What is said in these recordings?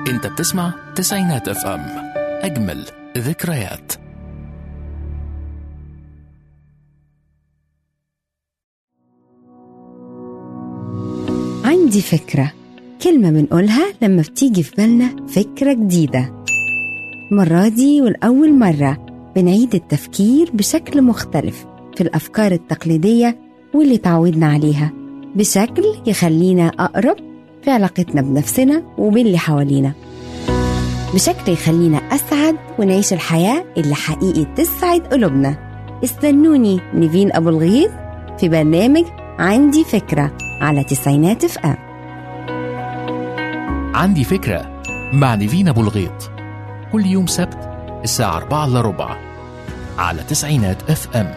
انت بتسمع تسعينات اف ام اجمل ذكريات عندي فكرة كلمة بنقولها لما بتيجي في بالنا فكرة جديدة المرة دي والأول مرة بنعيد التفكير بشكل مختلف في الأفكار التقليدية واللي تعودنا عليها بشكل يخلينا أقرب في علاقتنا بنفسنا وباللي حوالينا بشكل يخلينا أسعد ونعيش الحياة اللي حقيقي تسعد قلوبنا استنوني نيفين أبو الغيث في برنامج عندي فكرة على تسعينات اف ام عندي فكرة مع نيفين أبو الغيط كل يوم سبت الساعة 4 إلا ربع على تسعينات اف ام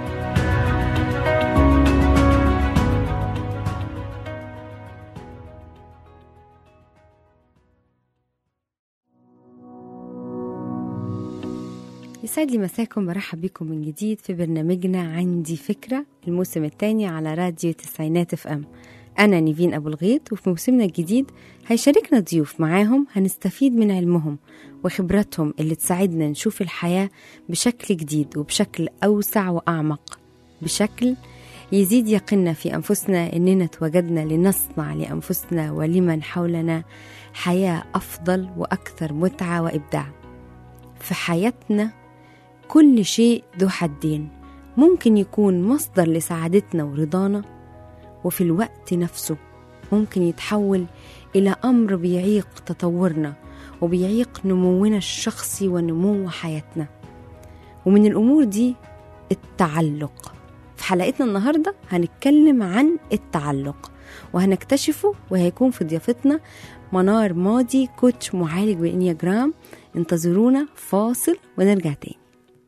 يسعد لي مساكم برحب بكم من جديد في برنامجنا عندي فكرة الموسم الثاني على راديو تسعينات اف ام أنا نيفين أبو الغيط وفي موسمنا الجديد هيشاركنا ضيوف معاهم هنستفيد من علمهم وخبراتهم اللي تساعدنا نشوف الحياة بشكل جديد وبشكل أوسع وأعمق بشكل يزيد يقيننا في أنفسنا إننا توجدنا لنصنع لأنفسنا ولمن حولنا حياة أفضل وأكثر متعة وإبداع في حياتنا كل شيء ذو حدين ممكن يكون مصدر لسعادتنا ورضانا وفي الوقت نفسه ممكن يتحول إلى أمر بيعيق تطورنا وبيعيق نمونا الشخصي ونمو حياتنا ومن الأمور دي التعلق في حلقتنا النهاردة هنتكلم عن التعلق وهنكتشفه وهيكون في ضيافتنا منار ماضي كوتش معالج بالإنياجرام انتظرونا فاصل ونرجع تاني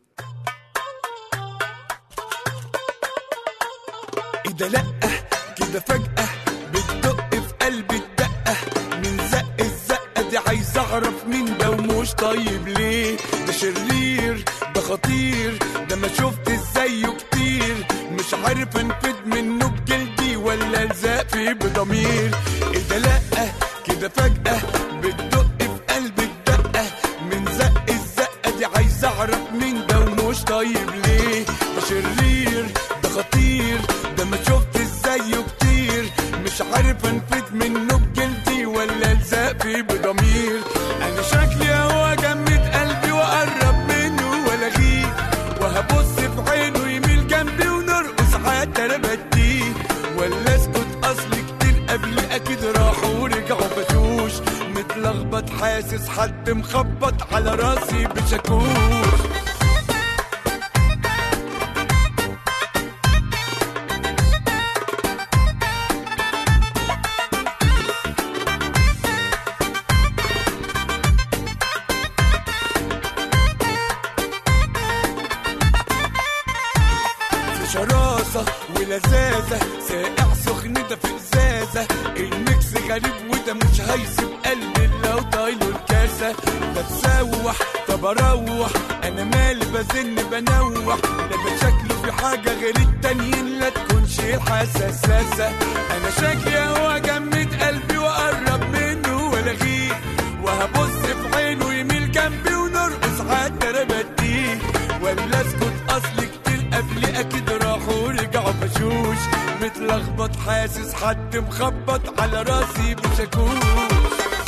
ايه ده لأ كده فجأة بتدق في قلبي الدقة من زق الزقة دي عايز اعرف مين ده ومش طيب ليه ده شرير ده خطير ده ما شفت زيه كتير مش عارف انفد منه بجلدي ولا الزق فيه بضمير ايه ده لأ كده فجأة بتدق في قلبي الدقة من زق الزقة دي عايز اعرف مين ده ومش طيب ليه ده شرير ده خطير ده ما شفت زيه كتير مش عارف انفد منه بجلدي ولا الزق فيه بضمير انا شكلي هو جمد قلبي واقرب منه والاغيه وهبص في عينه يميل جنبي ونرقص حتى انا بديه ولا اسكت اصل كتير قبل اكيد راحوا ورجعوا بشوش متلخبط حاسس حد مخبط على راسي بشاكوش في شراسة ولذاذة ساقع سخن ده في ازازة الميكس غريب وده مش هيسيب قلبي لو طايله الكاسة بتسوح طب اروح انا مالي بزن بنوح لا ده شكله في حاجة غير التانيين لا تكونش الحساساسة انا شكلي هو جمد قلبي واقرب منه والاغيه وهبص في عينه يميل جنبي ونرقص حتى انا بديه ولا اسكت اصل كتير قبل اكيد راحوا ورجعوا بشوش متلخبط حاسس حد مخبط على راسي بشاكوش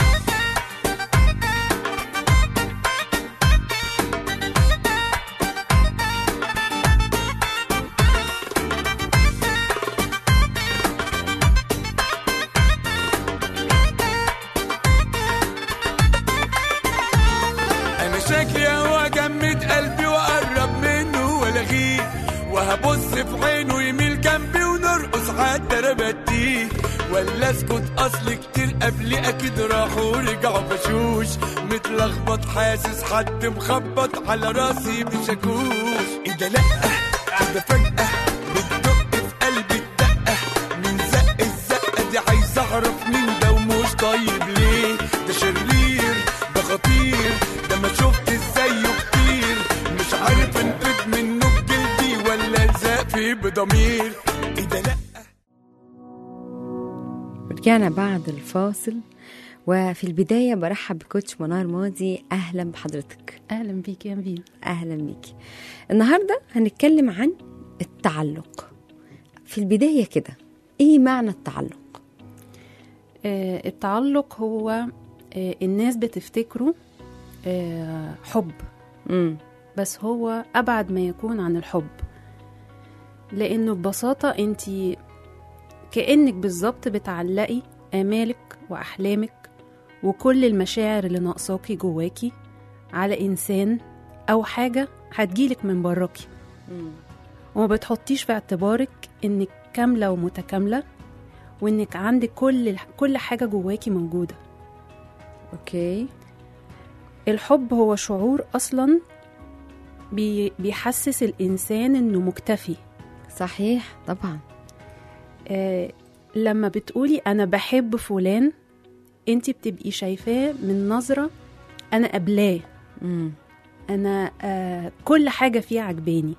انا شكلي هو جمد قلبي واقرب منه والاغيه وهبص في عينه يميل جنبي ونرقص حتى انا بديه ولا اسكت اصل كتير قبل اكيد راحوا ورجعوا بشوش متلخبط حاسس حد مخبط على راسي بشاكوش ايه ده لأ كده فجأة بتدق في قلبي الدقة من زق الزقة دي عايز اعرف مين ده ومش طيب ليه ده شرير ده خطير ده ما شفت زيه كتير مش عارف انفد منه بجلدي ولا الزق فيه بضمير ايه ده لأ رجعنا بعد الفاصل وفي البداية برحب بكوتش منار ماضي أهلا بحضرتك اهلا بيك يا نبيل أهلا بيكي النهاردة هنتكلم عن التعلق في البداية كده إيه معنى التعلق؟ آه التعلق هو آه الناس بتفتكره آه حب مم. بس هو ابعد ما يكون عن الحب لانه ببساطه انت كانك بالظبط بتعلقي امالك واحلامك وكل المشاعر اللي ناقصاكي جواكي على انسان او حاجه هتجيلك من براكي وما بتحطيش في اعتبارك انك كامله ومتكامله وانك عندك كل كل حاجه جواكي موجوده أوكي الحب هو شعور اصلا بي بيحسس الانسان انه مكتفي صحيح طبعا آه لما بتقولي انا بحب فلان انت بتبقي شايفاه من نظره انا قبلاه مم. انا آه كل حاجه فيه عجباني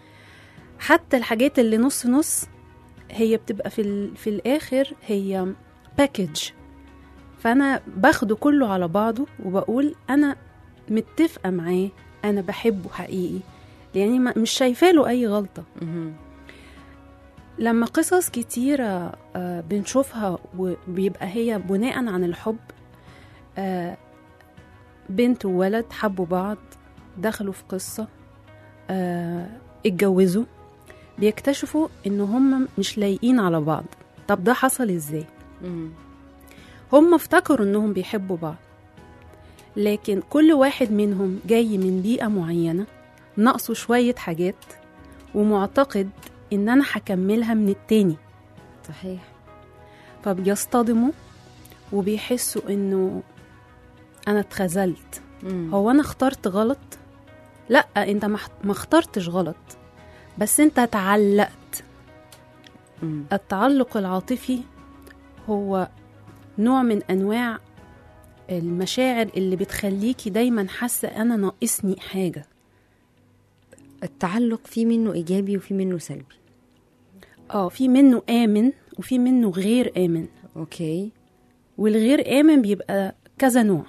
حتى الحاجات اللي نص نص هي بتبقى في ال- في الاخر هي باكج فانا باخده كله على بعضه وبقول انا متفقه معاه انا بحبه حقيقي لاني ما- مش شايفه له اي غلطه مهم. لما قصص كتيرة آه، بنشوفها وبيبقى هي بناء عن الحب آه، بنت وولد حبوا بعض دخلوا في قصة آه، اتجوزوا بيكتشفوا ان هم مش لايقين على بعض طب ده حصل ازاي مم. هم افتكروا انهم بيحبوا بعض لكن كل واحد منهم جاي من بيئة معينة ناقصه شوية حاجات ومعتقد ان انا هكملها من التاني صحيح فبيصطدموا وبيحسوا انه انا اتخذلت مم. هو انا اخترت غلط لا انت ما اخت- ما اخترتش غلط بس انت اتعلقت مم. التعلق العاطفي هو نوع من انواع المشاعر اللي بتخليكي دايما حاسه انا ناقصني حاجه التعلق في منه إيجابي وفي منه سلبي اه في منه امن وفي منه غير امن أوكي والغير امن بيبقى كذا نوع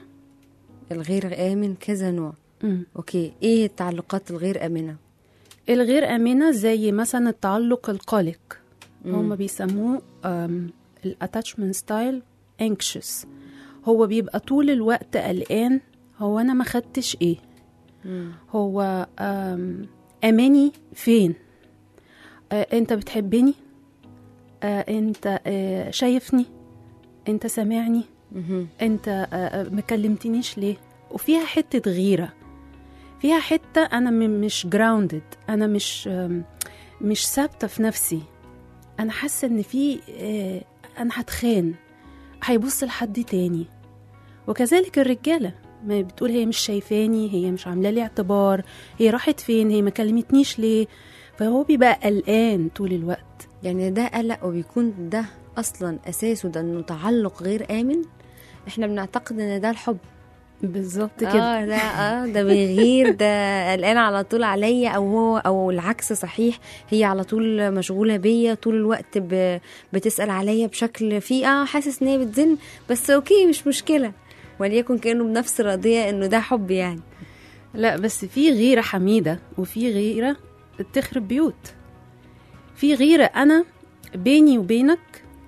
الغير آمن كذا نوع مم. أوكي إيه التعلقات الغير آمنة؟ الغير امنه زي مثلا التعلق القلق مم. هم بيسموه الاتاتشمنت ستايل anxious هو بيبقى طول الوقت قلقان هو انا ما خدتش ايه مم. هو آم، اماني فين آه، انت بتحبني آه، انت آه، شايفني انت سامعني مهم. انت آه، آه، مكلمتنيش ليه وفيها حتة غيرة فيها حتة انا م- مش جراوندد انا مش آم، مش ثابتة في نفسي انا حاسة ان في آه، انا هتخان هيبص لحد تاني وكذلك الرجالة ما بتقول هي مش شايفاني هي مش عاملة لي اعتبار هي راحت فين هي ما كلمتنيش ليه فهو بيبقى قلقان طول الوقت يعني ده قلق وبيكون ده اصلا اساسه ده انه تعلق غير امن احنا بنعتقد ان ده الحب بالظبط كده اه لا اه ده بيغير ده قلقان على طول عليا او هو او العكس صحيح هي على طول مشغوله بيا طول الوقت ب... بتسال عليا بشكل فيه اه حاسس ان هي بتزن بس اوكي مش مشكله وليكن كانه بنفس راضيه انه ده حب يعني لا بس في غيرة حميدة وفي غيرة بتخرب بيوت في غيرة أنا بيني وبينك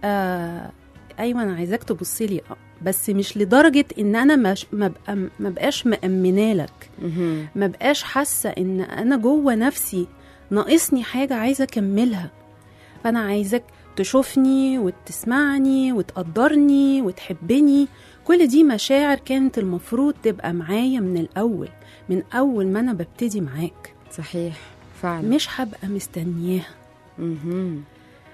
آه أيوة أنا عايزاك تبصي لي آه، بس مش لدرجة إن أنا مش ما بقى ما بقاش مأمنة لك مهم. ما بقاش حاسة إن أنا جوه نفسي ناقصني حاجة عايزة أكملها فأنا عايزك تشوفني وتسمعني وتقدرني وتحبني كل دي مشاعر كانت المفروض تبقى معايا من الأول من أول ما أنا ببتدي معاك صحيح فعلا مش هبقى مستنياها مهم.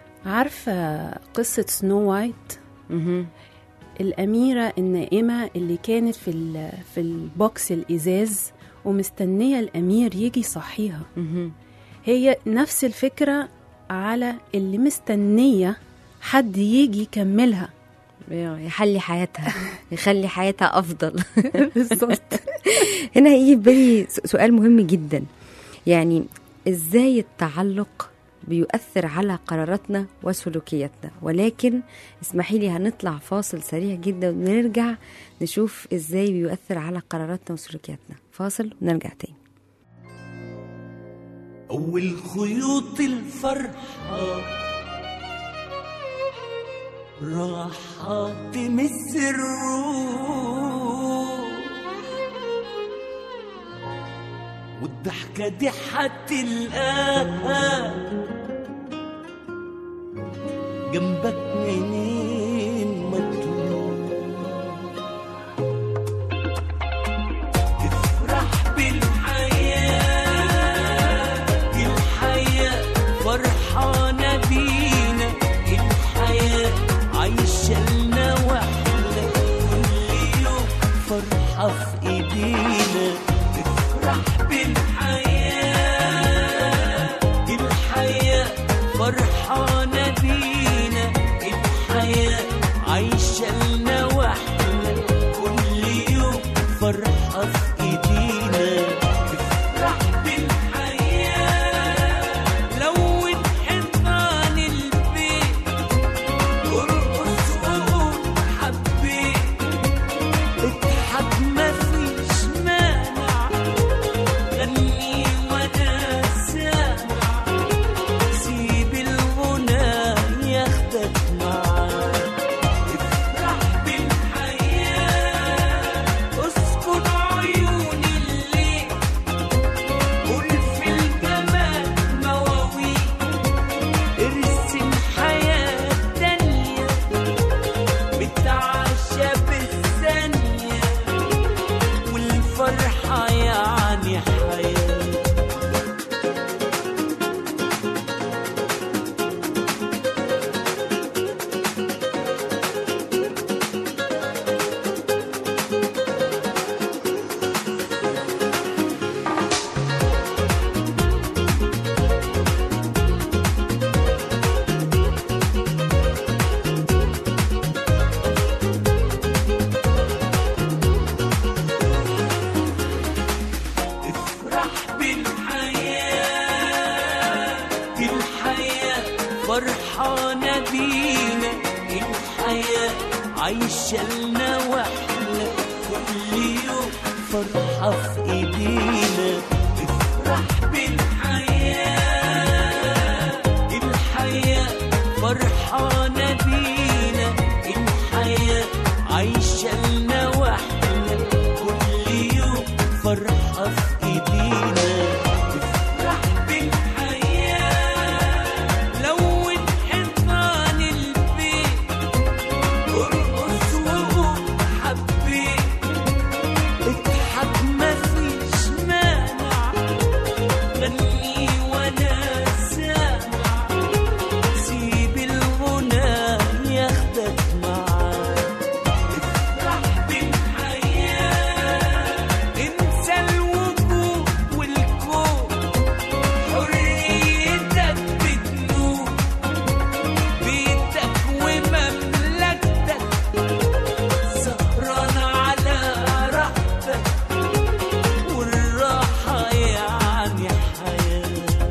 عارفة قصة سنو وايت مهم. الأميرة النائمة اللي كانت في, ال- في البوكس الإزاز ومستنية الأمير يجي يصحيها مهم. هي نفس الفكرة على اللي مستنية حد يجي يكملها يحلي حياتها يخلي حياتها افضل بالظبط هنا هيجي في بالي س- سؤال مهم جدا يعني ازاي التعلق بيؤثر على قراراتنا وسلوكياتنا ولكن اسمحي لي هنطلع فاصل سريع جدا ونرجع نشوف ازاي بيؤثر على قراراتنا وسلوكياتنا فاصل ونرجع تاني أول خيوط الفرحة راحة تمس الروح والضحكة دي هتلقاها جنبك منين ما تروح تفرح بالحياة الحياة فرحانة بينا الحياة عايشة لنا واحنا كل يوم فرحة في ايدينا تفرح بالحياة الحياة فرحانة بينا الحياة عايشة لنا واحنا كل يوم فرحة في ايدينا تفرح بالحياة لون حيطان البيت ارقص وقول حبيت اضحك مفيش مانع غني وانا سامع سيب الغنى ياخدك معاه افرح بالحياة اسكن عيون الليل قول في الجمال مواويل ارسم حياة تانية بتعشى بالثانية والفرحة يعني حياة افرح بالحياة الحياة فرحانة بينا الحياة عايشة لنا واحنا كل يوم فرحة في ايدينا افرح بالحياة الحياة فرحانة بينا الحياة عايشة لنا واحنا كل يوم فرحة في ايدينا تفرح بالحياة لون حيطان البيت ارقص وقول حبيت اضحك مفيش مانع غني وانا سامع سيب الغنى ياخدك معاه افرح بالحياة انسى الوجود والكون حريتك بتنور بيتك ومملكتك سهران على راحتك والراحة يعني حياة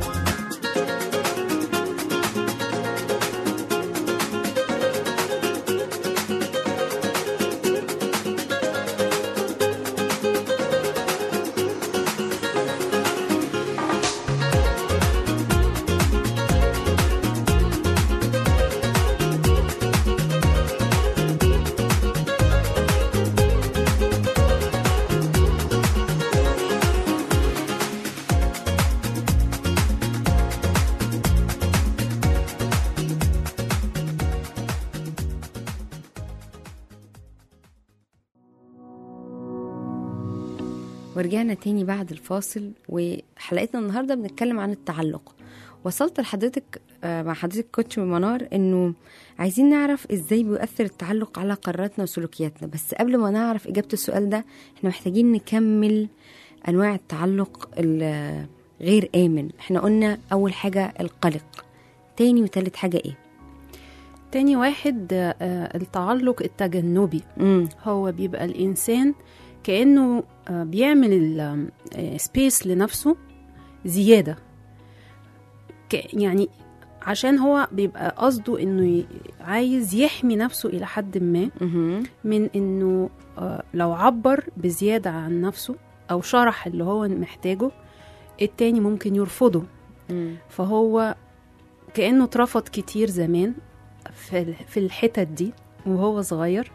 ورجعنا تاني بعد الفاصل وحلقتنا النهارده بنتكلم عن التعلق وصلت لحضرتك آه، مع حضرتك كوتش منار انه عايزين نعرف ازاي بيؤثر التعلق على قراراتنا وسلوكياتنا بس قبل ما نعرف اجابه السؤال ده احنا محتاجين نكمل انواع التعلق الغير امن احنا قلنا اول حاجه القلق تاني وتالت حاجه ايه تاني واحد آه، التعلق التجنبي امم هو بيبقى الإنسان كأنه آه، بيعمل سبيس لنفسه زيادة ك- يعني عشان هو بيبقى قصده انه ي- عايز يحمي نفسه الى حد ما مهم. من انه آه، لو عبر بزياده عن نفسه او شرح اللي هو محتاجه التاني ممكن يرفضه مم. فهو كانه اترفض كتير زمان في ال- في الحتت دي وهو صغير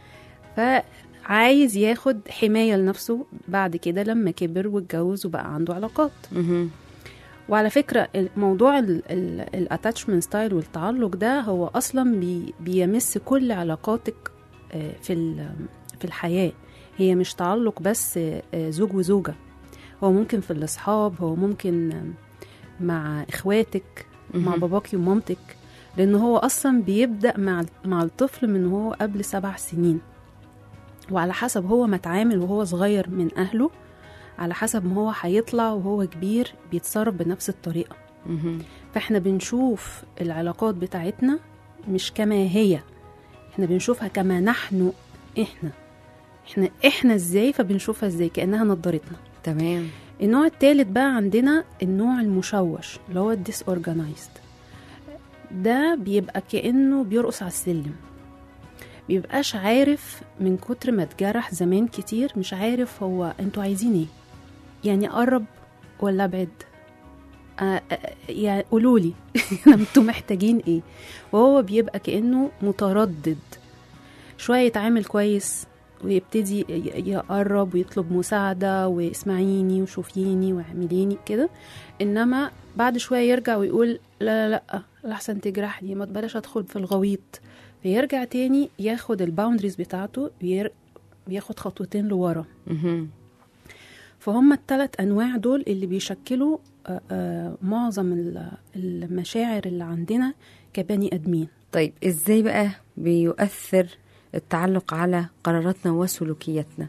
فعايز ياخد حمايه لنفسه بعد كده لما كبر واتجوز وبقى عنده علاقات مهم. وعلى فكرة موضوع الاتاتشمنت ستايل والتعلق ده هو أصلا بي بيمس كل علاقاتك آه، في ال- في الحياة هي مش تعلق بس آه، آه، زوج وزوجة هو ممكن في الأصحاب هو ممكن آه، مع إخواتك مع مهم. باباكي ومامتك لأن هو أصلا بيبدأ مع مع الطفل من هو قبل سبع سنين وعلى حسب هو ما اتعامل وهو صغير من أهله على حسب ما هو هيطلع وهو كبير بيتصرف بنفس الطريقة مهم. فاحنا بنشوف العلاقات بتاعتنا مش كما هي احنا بنشوفها كما نحن احنا احنا احنا ازاي فبنشوفها ازاي كانها نضارتنا تمام النوع الثالث بقى عندنا النوع المشوش اللي هو الديس اورجانيزد ده بيبقى كانه بيرقص على السلم بيبقاش عارف من كتر ما اتجرح زمان كتير مش عارف هو انتوا عايزين ايه يعني اقرب ولا ابعد آه، آه، يعني قولوا لي انتوا محتاجين ايه وهو بيبقى كانه متردد شويه يتعامل كويس ويبتدي ي- يقرب ويطلب مساعده واسمعيني وشوفيني واعمليني كده انما بعد شويه يرجع ويقول لا لا لا لحسن تجرحني ما تبلاش ادخل في الغويط فيرجع تاني ياخد الباوندريز بتاعته وير- وياخد خطوتين لورا مهم. فهم الثلاث انواع دول اللي بيشكلوا آه، آه، معظم ال- المشاعر اللي عندنا كبني ادمين طيب ازاي بقى بيؤثر التعلق على قراراتنا وسلوكياتنا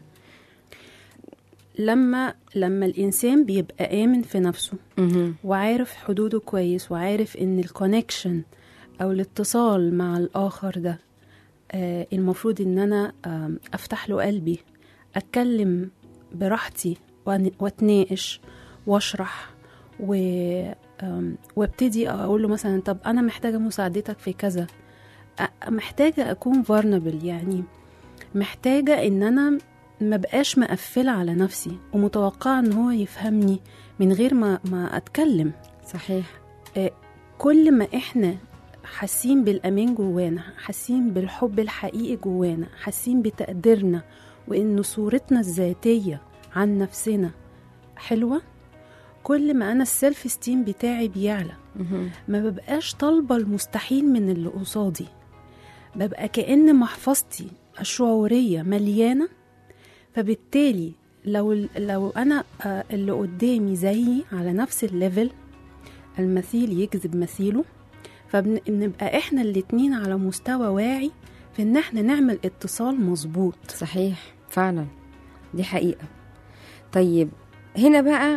لما لما الانسان بيبقى امن في نفسه مهم. وعارف حدوده كويس وعارف ان الكونكشن او الاتصال مع الاخر ده آه المفروض ان انا آم، افتح له قلبي اتكلم براحتي وأن- واتناقش واشرح و آم، وابتدي اقول له مثلا طب انا محتاجه مساعدتك في كذا أ- محتاجه اكون فارنبل يعني محتاجه ان انا ما بقاش مقفله على نفسي ومتوقعه ان هو يفهمني من غير ما ما اتكلم صحيح كل ما احنا حاسين بالامان جوانا حاسين بالحب الحقيقي جوانا حاسين بتقديرنا وان صورتنا الذاتيه عن نفسنا حلوه كل ما انا السيلف ستيم بتاعي بيعلى مهم. ما ببقاش طالبه المستحيل من اللي قصادي ببقى كأن محفظتي الشعوريه مليانه فبالتالي لو لو انا آه، اللي قدامي زيي على نفس الليفل المثيل يجذب مثيله فبنبقى احنا الاتنين على مستوى واعي في ان احنا نعمل اتصال مظبوط صحيح فعلا دي حقيقة طيب هنا بقى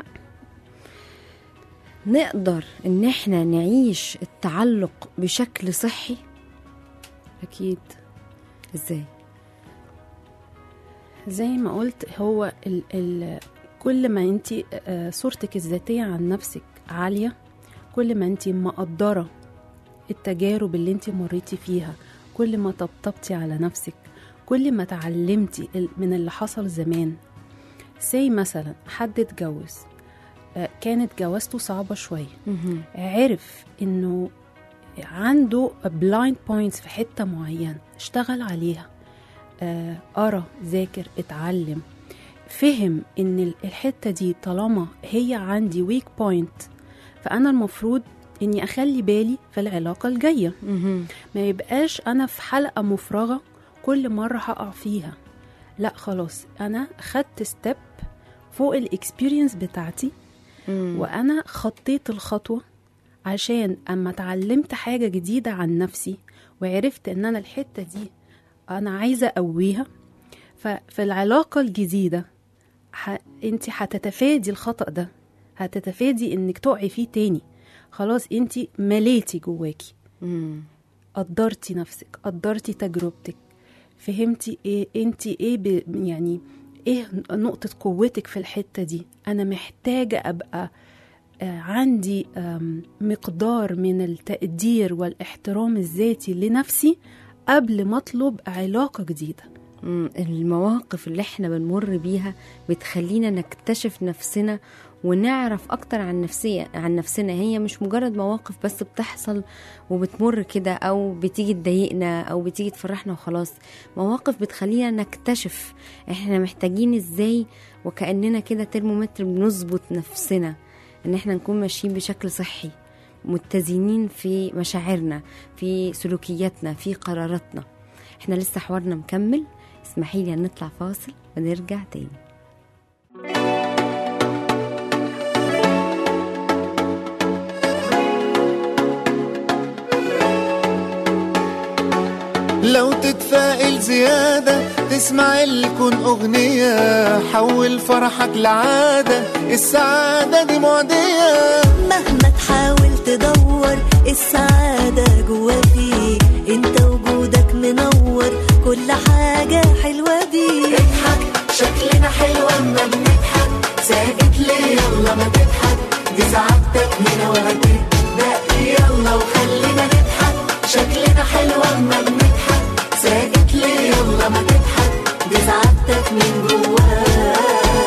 نقدر ان احنا نعيش التعلق بشكل صحي اكيد ازاي زي ما قلت هو ال ال كل ما انت صورتك الذاتية عن نفسك عالية كل ما انت مقدرة التجارب اللي انت مريتي فيها كل ما طبطبتي على نفسك كل ما تعلمتي ال- من اللي حصل زمان سي مثلا حد اتجوز آه، كانت جوازته صعبة شوية مهم. عرف انه عنده بلايند بوينتس في حته معينه اشتغل عليها آه، قرا ذاكر اتعلم فهم ان ال- الحته دي طالما هي عندي ويك بوينت فانا المفروض اني اخلي بالي في العلاقه الجايه مهم. ما يبقاش انا في حلقه مفرغه كل مره هقع فيها لا خلاص انا خدت ستيب فوق الاكسبيرينس بتاعتي مم. وانا خطيت الخطوه عشان اما اتعلمت حاجه جديده عن نفسي وعرفت ان انا الحته دي انا عايزه اقويها ففي العلاقه الجديده ح... انت هتتفادي الخطا ده هتتفادي انك تقعي فيه تاني خلاص انت مليتي جواكي مم. قدرتي نفسك قدرتي تجربتك فهمتي ايه انت ايه ب... يعني ايه نقطة قوتك في الحتة دي انا محتاجة ابقى آه، عندي آم، مقدار من التقدير والاحترام الذاتي لنفسي قبل ما اطلب علاقه جديده مم، المواقف اللي احنا بنمر بيها بتخلينا نكتشف نفسنا ونعرف اكتر عن نفسية عن نفسنا هي مش مجرد مواقف بس بتحصل وبتمر كده او بتيجي تضايقنا او بتيجي تفرحنا وخلاص مواقف بتخلينا نكتشف احنا محتاجين ازاي وكأننا كده ترمومتر بنظبط نفسنا ان احنا نكون ماشيين بشكل صحي متزنين في مشاعرنا في سلوكياتنا في قراراتنا احنا لسه حوارنا مكمل اسمحي لي نطلع فاصل ونرجع تاني لو تتفائل زيادة تسمع الكون أغنية حول فرحك لعادة السعادة دي معدية مهما تحاول تدور السعادة جوا فيك انت وجودك منور كل حاجة حلوة بيك اضحك شكلنا حلو اما بنضحك ساكت ليه يلا ما تضحك دي سعادتك هنا وهتبدأ يلا وخلينا نضحك شكلنا حلو اما بنضحك ساكت ليه يلا ما تضحك دي سعادتك من جواك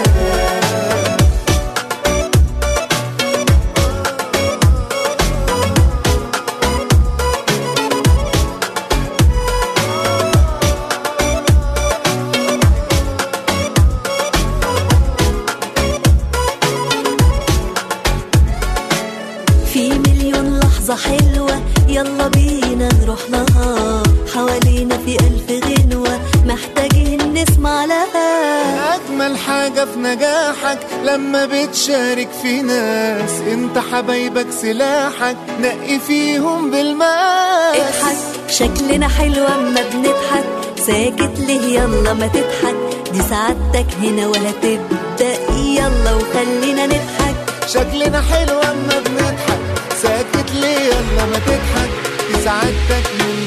في مليون لحظة حلوة يلا بينا نروح لها حوالينا في ألف غنوة محتاجين نسمع لها أجمل حاجة في نجاحك لما بتشارك في ناس انت حبايبك سلاحك نقي فيهم بالماس اضحك شكلنا حلو اما بنضحك ساكت ليه يلا ما تضحك دي سعادتك هنا وهتبدأ يلا وخلينا نضحك شكلنا حلو اما بنضحك ساكت ليه يلا ما تضحك دي سعادتك من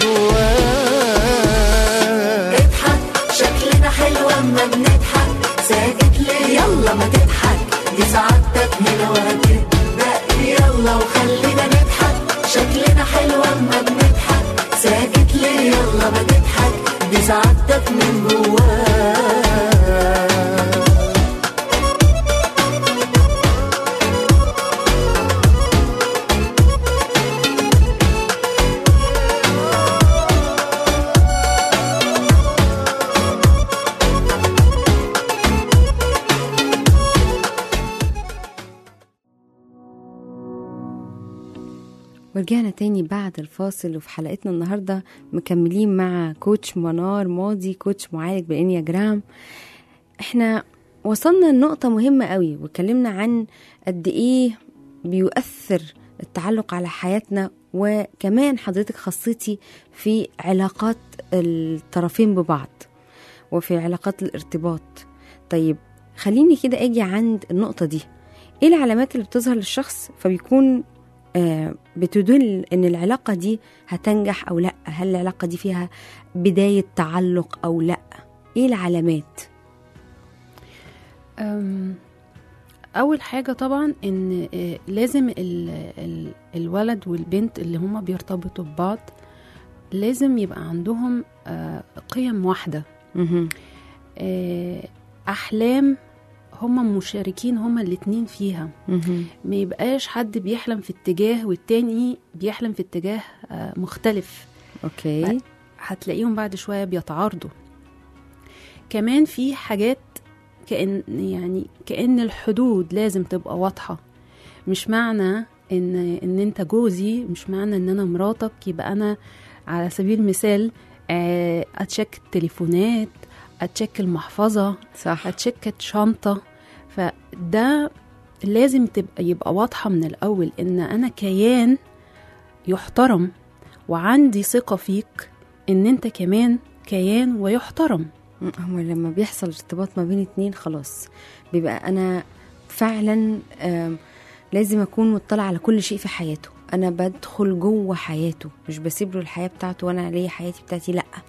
جواك اضحك شكلنا حلو اما بنضحك ساكت ليه يلا ما تضحك دي سعادتك هنا وهتبدأ يلا وخلينا نضحك شكلنا حلو اما بنضحك ساكت ليه يلا ما تضحك دي سعادتك من جواك ورجعنا تاني بعد الفاصل وفي حلقتنا النهاردة مكملين مع كوتش منار ماضي كوتش معالج بالإنياجرام احنا وصلنا لنقطة مهمة قوي واتكلمنا عن قد ايه بيؤثر التعلق على حياتنا وكمان حضرتك خصيتي في علاقات الطرفين ببعض وفي علاقات الارتباط طيب خليني كده اجي عند النقطة دي ايه العلامات اللي بتظهر للشخص فبيكون آه، بتدل ان العلاقة دي هتنجح او لا هل العلاقة دي فيها بداية تعلق او لا ايه العلامات أم، اول حاجه طبعا ان آه، لازم ال ال الولد والبنت اللي هما بيرتبطوا ببعض لازم يبقى عندهم آه، قيم واحده مهم. آه، احلام هما مشاركين هما الاتنين فيها مهم. ما يبقاش حد بيحلم في اتجاه والتاني بيحلم في اتجاه آه، مختلف اوكي هتلاقيهم بعد شوية بيتعارضوا كمان في حاجات كأن يعني كأن الحدود لازم تبقى واضحة مش معنى ان ان انت جوزي مش معنى ان انا مراتك يبقى انا على سبيل المثال آه، اتشك التليفونات اتشك المحفظة صح اتشك شنطة فده لازم تبقى يبقى واضحة من الأول إن أنا كيان يحترم وعندي ثقة فيك إن أنت كمان كيان ويحترم هو لما بيحصل ارتباط ما بين اتنين خلاص بيبقى انا فعلا آم، لازم اكون مطلع على كل شيء في حياته انا بدخل جوه حياته مش بسيب له الحياه بتاعته وانا ليا حياتي بتاعتي لا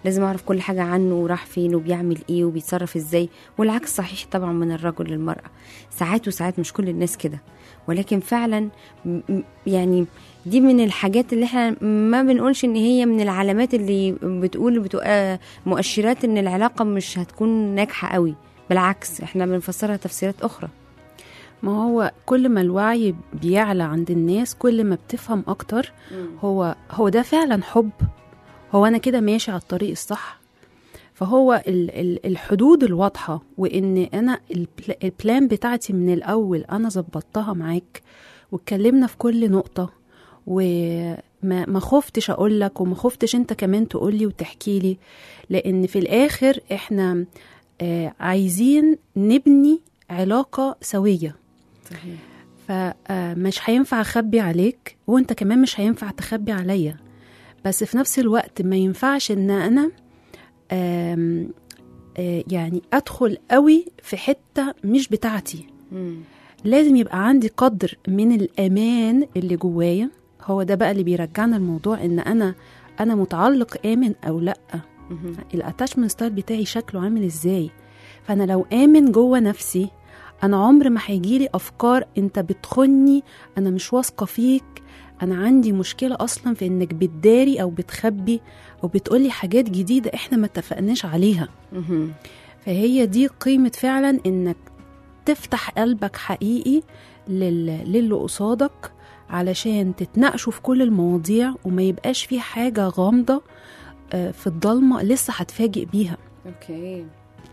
لازم اعرف كل حاجه عنه وراح فين وبيعمل ايه وبيتصرف ازاي والعكس صحيح طبعا من الرجل للمراه ساعات وساعات مش كل الناس كده ولكن فعلا م- م- يعني دي من الحاجات اللي احنا ما بنقولش ان هي من العلامات اللي بتقول بتبقى مؤشرات ان العلاقه مش هتكون ناجحه قوي بالعكس احنا بنفسرها تفسيرات اخرى ما هو كل ما الوعي بيعلى عند الناس كل ما بتفهم اكتر هو هو ده فعلا حب هو انا كده ماشي على الطريق الصح فهو ال ال الحدود الواضحة وإن أنا البل- البلان بتاعتي من الأول أنا ظبطتها معاك واتكلمنا في كل نقطة وما ما خفتش أقول لك وما خفتش أنت كمان تقولي وتحكي لي لأن في الآخر إحنا آه عايزين نبني علاقة سوية صحيح فمش هينفع اخبي عليك وانت كمان مش هينفع تخبي عليا بس في نفس الوقت ما ينفعش ان انا آم، آه، يعني ادخل قوي في حته مش بتاعتي لازم يبقى عندي قدر من الامان اللي جوايا هو ده بقى اللي بيرجعنا الموضوع ان انا انا متعلق امن او لا الاتاشمنت ستايل بتاعي شكله عامل ازاي فانا لو امن جوه نفسي انا عمر ما هيجيلي افكار انت بتخني انا مش واثقه فيك انا عندي مشكله اصلا في انك بتداري او بتخبي او بتقولي حاجات جديده احنا ما اتفقناش عليها فهي دي قيمه فعلا انك تفتح قلبك حقيقي لل... للي قصادك علشان تتناقشوا في كل المواضيع وما يبقاش في حاجه غامضه آه، في الضلمه لسه هتفاجئ بيها اوكي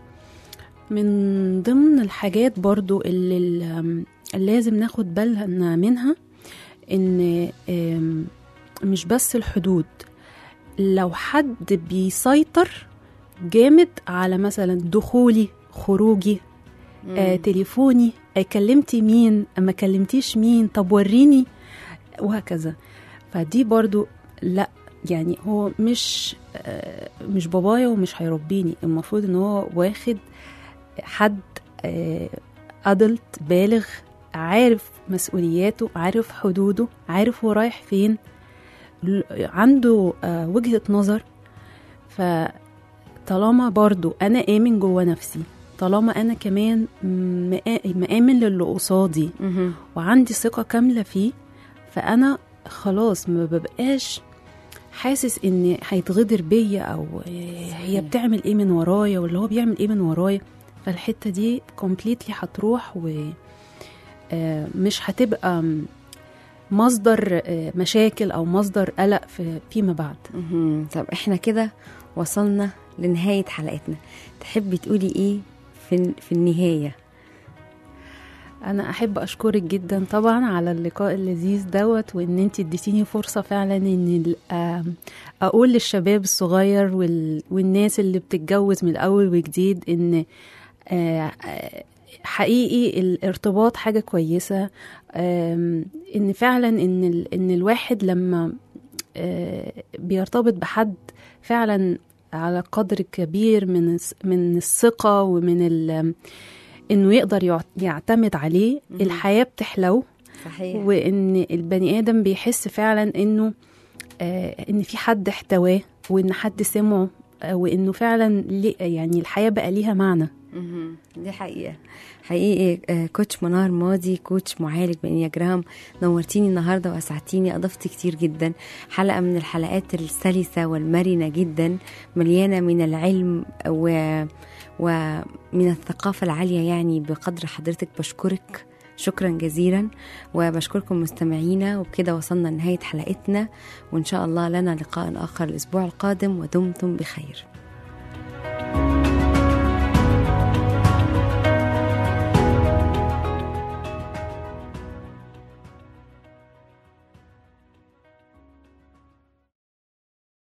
من ضمن الحاجات برضو اللي ال- اللي لازم ناخد بالنا منها ان آم، مش بس الحدود لو حد بيسيطر جامد على مثلا دخولي خروجي آه تليفوني آه كلمتي مين ما كلمتيش مين طب وريني وهكذا فدي برضو لا يعني هو مش آه مش بابايا ومش هيربيني المفروض ان هو واخد حد ادلت بالغ عارف مسؤولياته عارف حدوده عارف هو رايح فين ل- عنده آه، وجهة نظر فطالما برضو أنا آمن جوه نفسي طالما أنا كمان مآ- مآمن للي قصادي مهم. وعندي ثقة كاملة فيه فأنا خلاص ما ببقاش حاسس ان هيتغدر بيا او هي بتعمل ايه من ورايا ولا هو بيعمل ايه من ورايا فالحته دي كومبليتلي هتروح و آه، مش هتبقى م- مصدر آه، مشاكل او مصدر قلق في فيما بعد مهم. طب احنا كده وصلنا لنهاية حلقتنا تحبي تقولي ايه في, في النهاية انا احب اشكرك جدا طبعا على اللقاء اللذيذ دوت وان انت اديتيني فرصه فعلا ان ال- آم، اقول للشباب الصغير وال- والناس اللي بتتجوز من الاول وجديد ان آه، آه، حقيقي الارتباط حاجه كويسه آم، ان فعلا ان ال- ان الواحد لما آه، بيرتبط بحد فعلا على قدر كبير من الس- من الثقه ومن ال- انه يقدر يع- يعتمد عليه الحياه بتحلو صحيح وان البني ادم بيحس فعلا انه آه ان في حد احتواه وان حد سمعه آه وانه فعلا ليه- يعني الحياه بقى ليها معنى مهم. دي حقيقة حقيقي آه، كوتش منار ماضي كوتش معالج بانياجرام نورتيني النهاردة وأسعدتيني أضفت كتير جدا حلقة من الحلقات السلسة والمرنة جدا مليانة من العلم و... ومن الثقافة العالية يعني بقدر حضرتك بشكرك شكرا جزيلا وبشكركم مستمعينا وبكده وصلنا لنهاية حلقتنا وإن شاء الله لنا لقاء آخر الأسبوع القادم ودمتم بخير